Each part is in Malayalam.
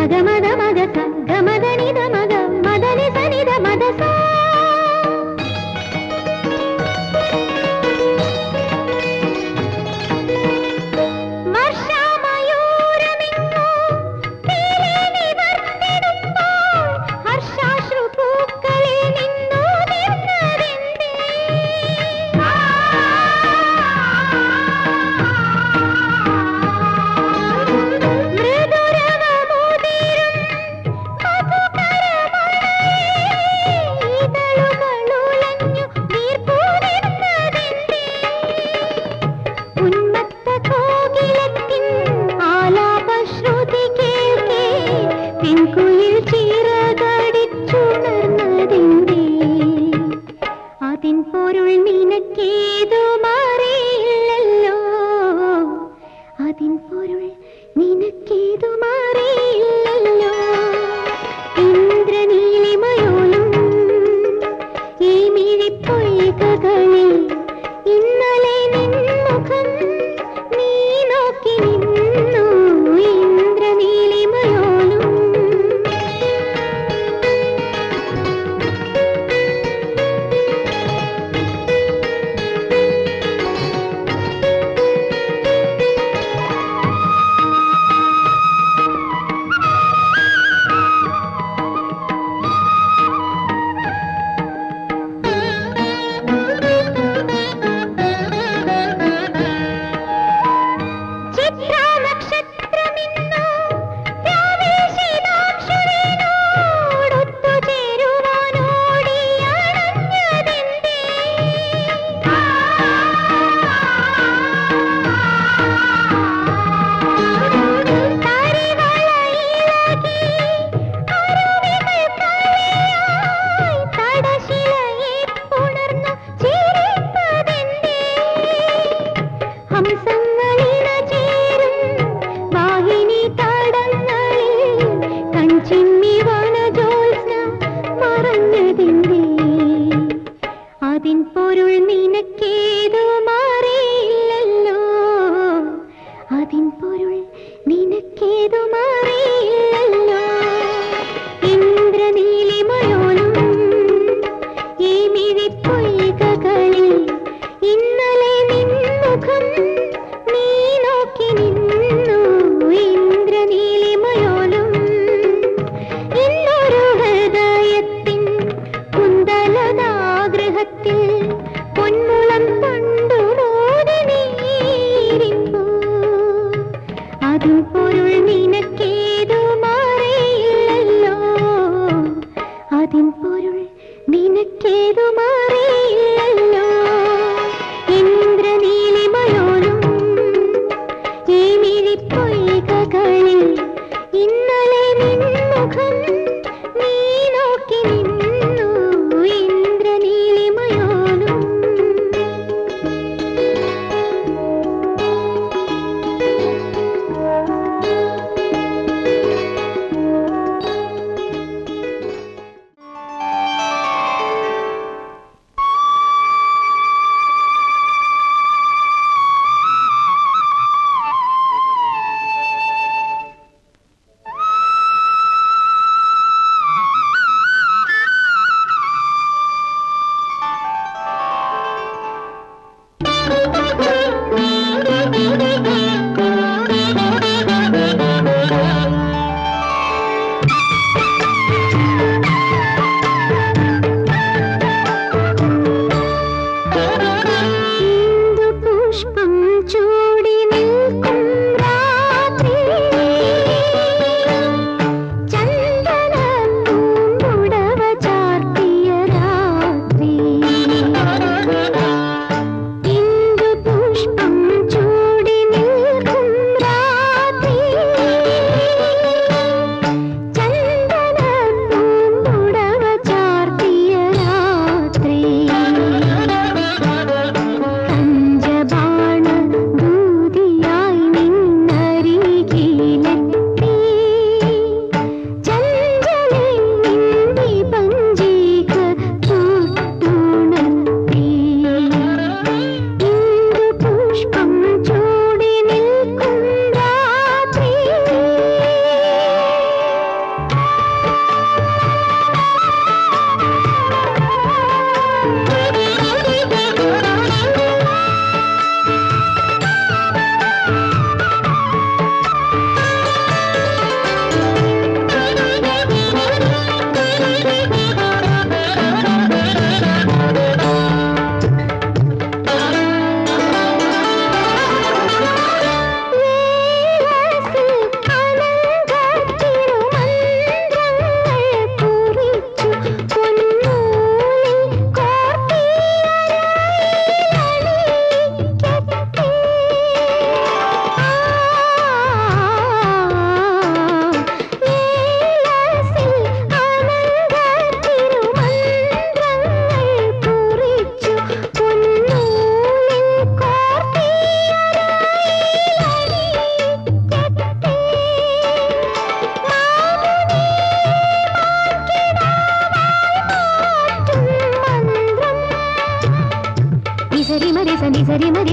മഗ മദ മഗ സ ഗ മദ നിധ മഗ മദ നി സ നിധ മദ സ വർഷാമയൂരമിങ്ങോ തീരെ നിവർത്തിടുമ്പോൾ ഹർഷാശ്രു പൂക്കളിൽ നിന്നു നിന്നതെന്തേ മൃദുരവമുതിരും മധുകരമഴേ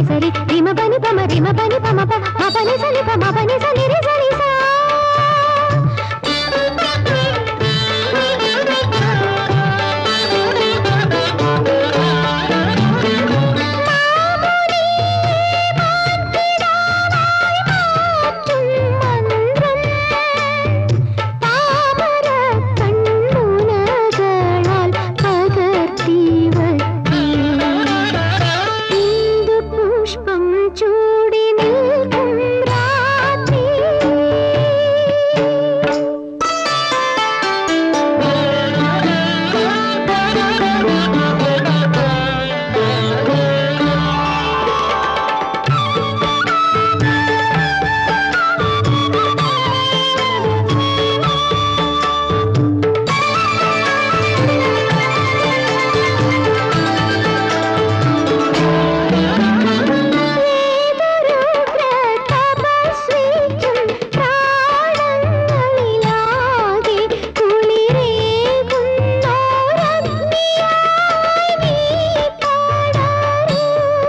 సరి రిమ పని పమ రిమ పని పమ ప మ పని సని పమ పని సని రి సని సా താമര കണ്ണുനകളാൽ പകർത്തി വത്തി ഇന്ദു പുഷ്പം ചൂടി നിൽക്കും രാത്രി തപസ്വിക്കും പ്രാണങ്ങളിലാകെ കുളിരേകുന്നോരഗ്നിയായി നീ പടരൂ.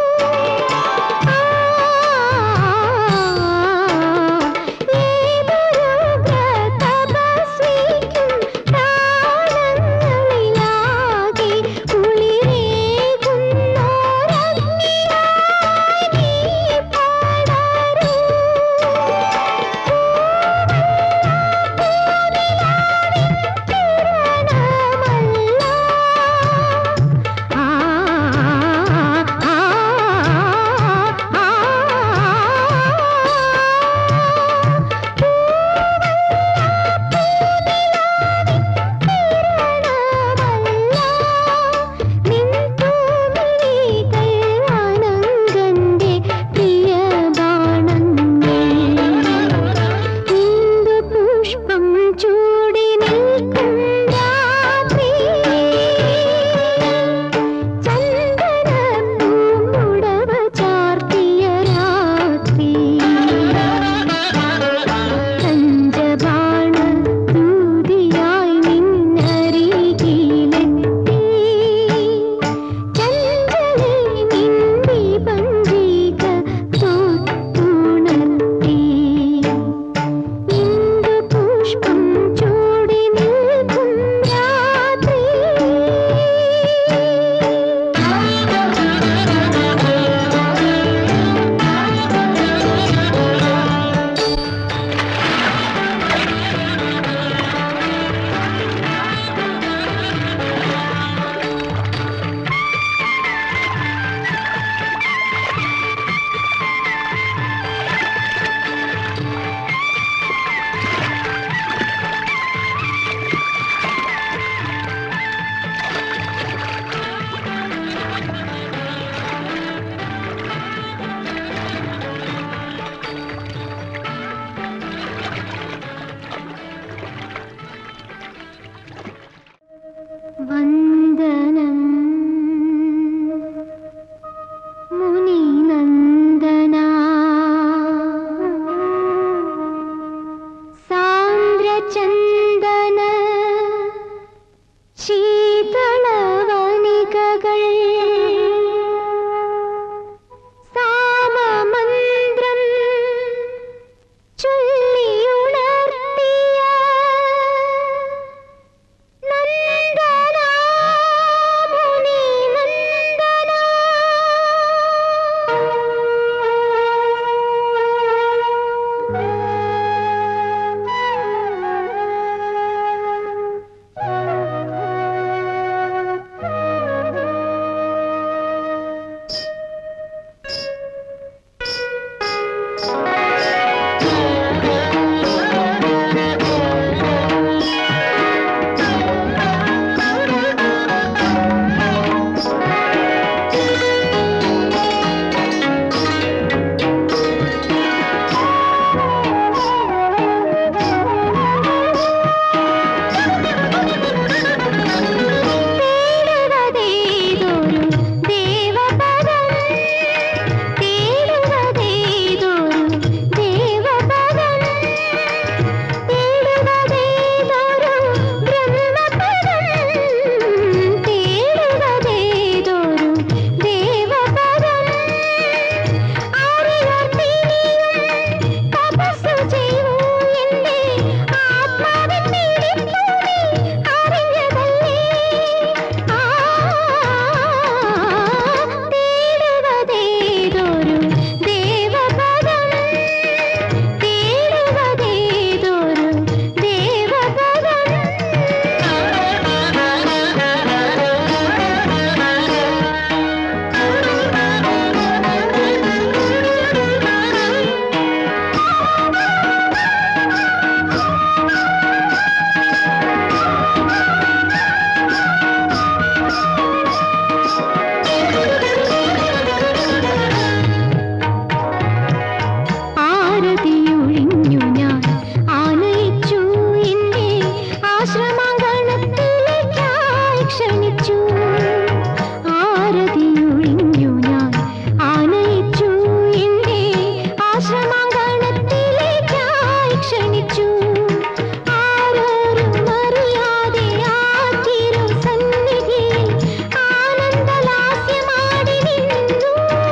ഏതൊരു തപസ്വിക്കും പ്രാണങ്ങളിലാകെ കുളിരേകുന്നോരഗ്നിയായി നീ പടരൂ. പുഷ്പം ചൂടി നിൽക്കും രാത്രി ചന്ദന പൂമുടവ ചാർത്തിയ രാത്രി പഞ്ചബാണ ദൂതിയായി നിന്നരികിലെത്തി ചഞ്ചലി നിന്ദി പഞ്ചിക തൊട്ടുണർത്തി ഇന്ദു പുഷ്പം ചൂടി നിൽക്കും രാത്രി വന്ദനം മുനിനന്ദന സാന്ദ്രചന്ദന ശീതളവനികകൾ സാമമന്ത്രം ചൊല്ലിയുണർത്തിയ നന്ദനാ ആത്മാവിൻ പീഡിപ്പൂമി അറിഞ്ഞതല്ലേ ആ തേടുവതേതൊരു ദേവപദം തേടുവതേതൊരു ദേവപദം ആരതിയൊഴിഞ്ഞു ഞാൻ ആനയിച്ചു എന്നെ ആശ്രമാങ്കണത്തിലേക്കായി ക്ഷണിച്ചു ആരതിയൊഴിഞ്ഞു ഞാൻ ആനയിച്ചു എന്നെ ആശ്രമാങ്കണത്തിലേക്കായി ക്ഷണിച്ചു ആരോരും അറിയാതെ ആ തിരു സന്നിധിയിൽ ആനന്ദലാസ്യമാടി നിന്നു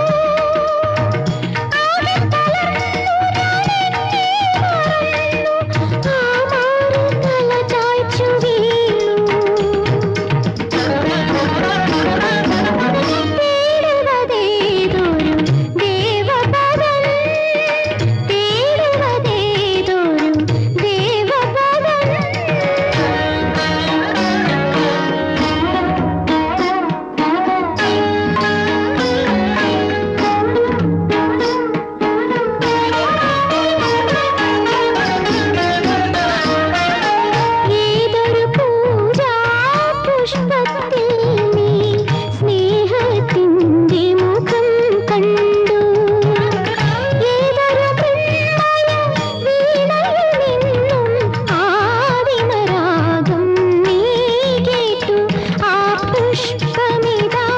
ആകെ തളർന്നു ഏതൊരു പൂജാ പുഷ്പത്തിൽ നീ സ്നേഹത്തിൻ്റെ മുഖം കണ്ടു ഏതൊരു മൃണ്മയ വീണയിൽ നിന്നും ആദിമരാഗം നീ കേട്ടു ആ പുഷ്പമിതാ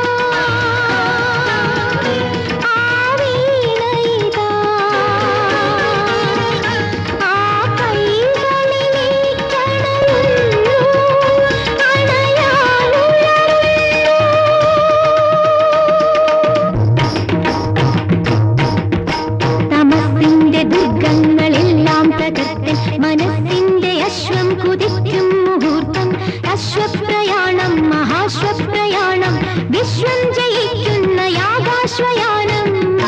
ആ വീണയിതാ ആ കൈകളിലേക്കണയുന്നു തമസിന്റെ ദുർഗങ്ങളെല്ലാം തകർത്ത് മനസ്സിന്റെ അശ്വം കുതിക്കും മുഹൂർത്തം അശ്വപ്രയാണം മഹാശ്വപ്രയാണം വിശ്വം ജയിക്കുന്ന യാഗാശ്വയാനം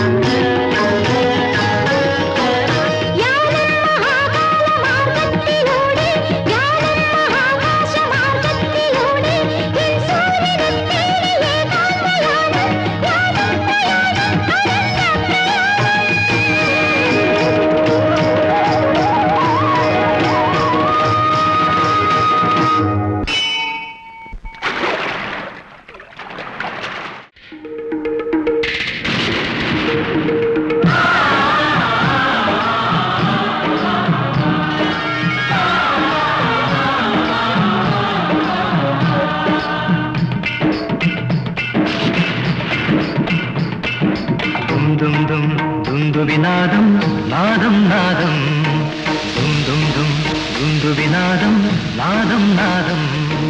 യാനം മഹാകാലമാർഗത്തിലൂടെ യാനം മഹാകാശമാർഗത്തിലൂടെ എൻ സൂര്യനെത്തേടി ഏകാന്തയാനം യാനം പ്രയാണം അനന്തപ്രയാണം ദും ദും ദും ദുന്ദുവിനാദം നാദം നാദം ദും ദും ദും ദുന്ദുവിനാദം നാദം നാദം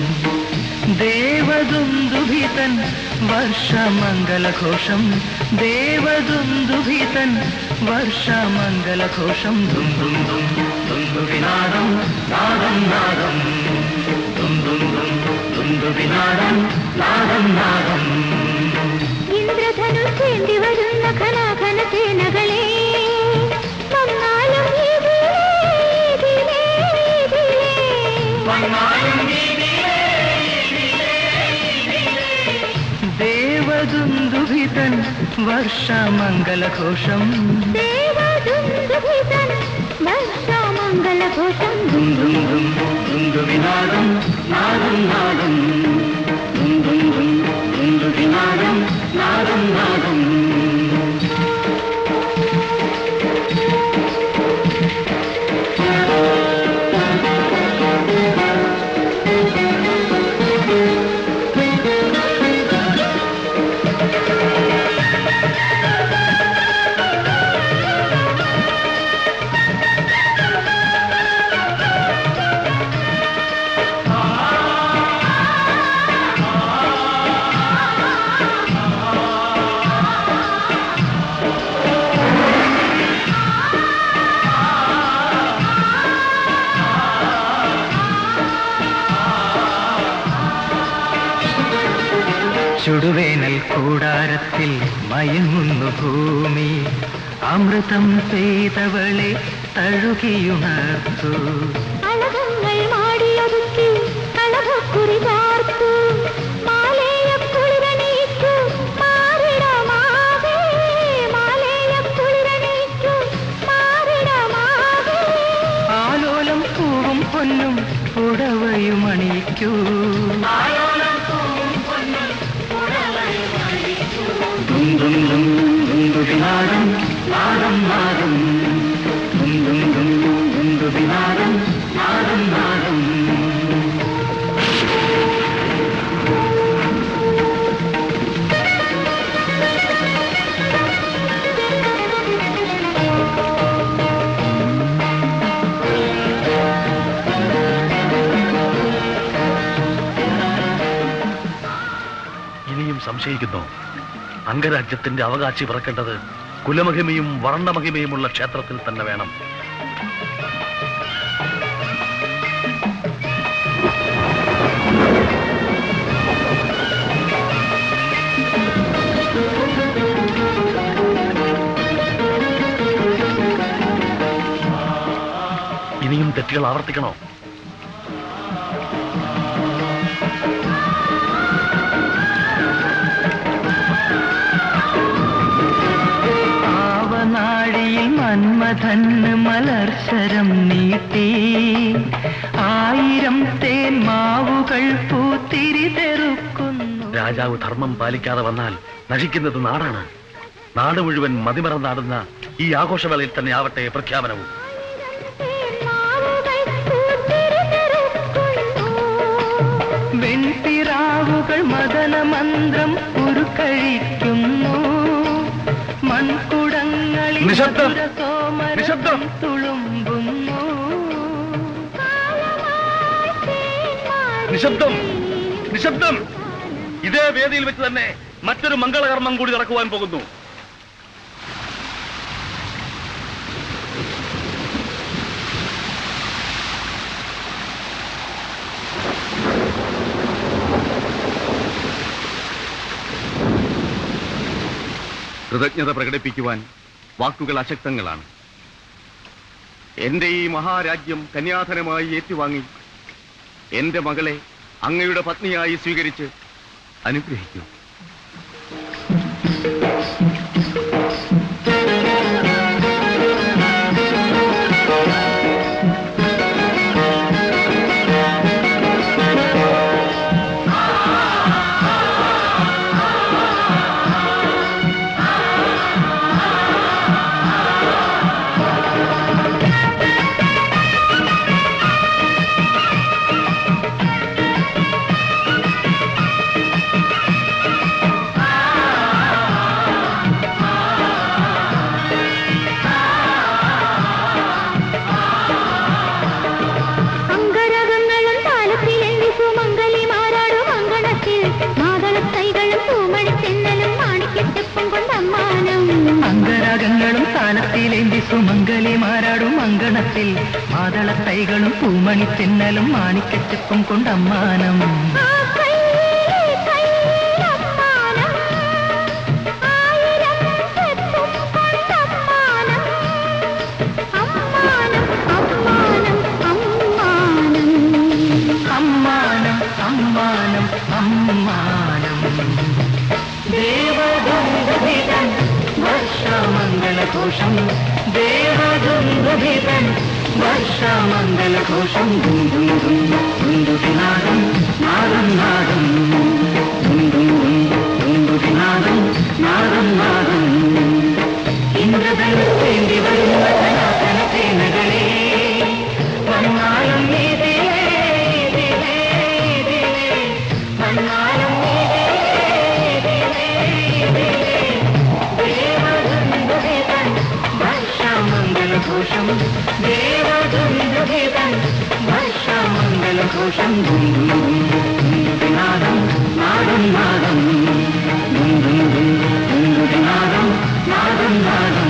ദേവദുന്ദുഭിതൻ വർഷമംഗലഘോഷം ദേവദുന്ദുഭിതൻ വർഷമംഗലഘോഷം ദും ദും ദും ദുന്ദുവിനാദം നാദം നാദം ദും ദും ദും ദുന്ദുവിനാദം നാദം നാദം ഇന്ദ്രധനുഷേന്തി വരുന്ന ഘനാഘന സേനകളെ വന്നാലും ഇതിലേ, ഇതിലേ, ഇതിലേ. ദേവദുന്ദുഭിതൻ വർഷമംഗലഘോഷം ദേവദുന്ദുഭിതൻ വർഷമംഗലഘോഷം ദും ദും ദും ദുന്ദുവിനാദം നാദം നാദം ദും ദും ദും ദുന്ദുവിനാദം നാദം നാദം ദേവദുന്ദുഭിതൻ ചുടുവേനൽ കൂടാരത്തിൽ മയങ്ങുന്നു ഭൂമി അമൃതം പെയ്തവളെ തഴുകിയുണർത്തു അളകങ്ങൾ മാടിയൊതുക്കി കളഭക്കുറി ചാർത്തു മാലേയക്കുളിരണിയിച്ചു മാറിടമാകെ മാലേയക്കുളിരണിയിച്ചു മാറിടമാകെ ആലോലം പൂവും പൊന്നും പുടവയും അണിയിക്കൂ ദും ദും ദും ദുന്ദുഭിനാദം നാദം നാദം ദും ദും ദും ദുന്ദുഭിനാദം നാദം നാദം ഇനിയും സംശയിക്കുന്നു അംഗരാജ്യത്തിന്റെ അവകാശി പിറക്കേണ്ടത് കുലമഹിമയും വർണ്ണമഹിമയുമുള്ള ക്ഷേത്രത്തിൽ തന്നെ വേണം ഇനിയും തെറ്റുകൾ ആവർത്തിക്കണോ ആവനാഴിയിൽ മന്മഥന് മലർശരം നീട്ടി ആയിരം തേൻ മാവുകൾ പൂത്തിരി തെറുക്കുന്നു രാജാവ് ധർമ്മം പാലിക്കാതെ വന്നാൽ നശിക്കുന്നത് നാടാണ് നാട് മുഴുവൻ മതിമറന്നാടുന്ന ഈ ആഘോഷവേളയിൽ തന്നെ ആവട്ടെ പ്രഖ്യാപനവും മാവുകൾ പൂത്തിരി തെറുക്കുന്നു വെൺപിറാവുകൾ മദന മന്ത്രം ഉരുക്കഴിക്കുന്നു മൺകുടങ്ങളിൽ നിശബ്ദം! മധുരസോമരം നിശബ്ദം! തുളുമ്പുന്നു നിശബ്ദം നിശബ്ദം ഇതേ വേദിയിൽ വെച്ച് തന്നെ മറ്റൊരു മംഗളകർമ്മം കൂടി നടക്കുവാൻ പോകുന്നു കൃതജ്ഞത പ്രകടിപ്പിക്കുവാൻ വാക്കുകൾ അശക്തങ്ങളാണ് എന്റെ ഈ മഹാരാജ്യം കന്യാധനമായി ഏറ്റുവാങ്ങി എന്റെ മകളെ അങ്ങയുടെ പത്നിയായി സ്വീകരിച്ച് അനുഗ്രഹിക്കൂ അങ്കരകങ്ങളും താലത്തിലെണ്ണി സുമംഗലി മാറാടും അങ്കണത്തിൽ മാതളത്തൈകളും പൂമണിത്തെന്നലും മാണിക്കെട്ടിപ്പും കൊണ്ടമ്മാനം അംഗരാഗങ്ങളും താലത്തിലേന്തി സുമംഗലി മാറാടും അങ്കണത്തിൽ മാതളത്തൈകളും പൂമണി തെന്നലും മാണിക്കച്ചപ്പും കൊണ്ടമ്മാനം ആ കൈ കൈയമ്മാനം ആയിരം ചെപ്പും കൊണ്ടമ്മാനം അമ്മാനം അമ്മാനം അമ്മാനം അമ്മാനം അമ്മാനം അമ്മാനം ദേവദുന്ദുഭിതൻ വർഷമംഗളഘോഷം ദേവദുന്ദുഭിതൻ വർഷമംഗളഘോഷം ദും ദും ദും ദുന്ദുഭിനാദം നാദം നാദം ദും ദും ദും ദുന്ദുഭിനാദം നാദം നാദം ഇന്ദ്രധനുത്തേന്തി വരുന്ന സനാതന സേനകളെ വന്നാലും ഇതിലേ ഇതിലേ ഇതിലേ വന്നാലും ദേവദുന്ദുഭിതൻ വർഷമംഗളഘോഷം ദേവദുന്ദുഭിതൻ വർഷമംഗളഘോഷം ദും ദും ദും ദുന്ദുഭിനാദം നാദം നാദം ദും ദും ദും ദുന്ദുഭിനാദം നാദം നാദം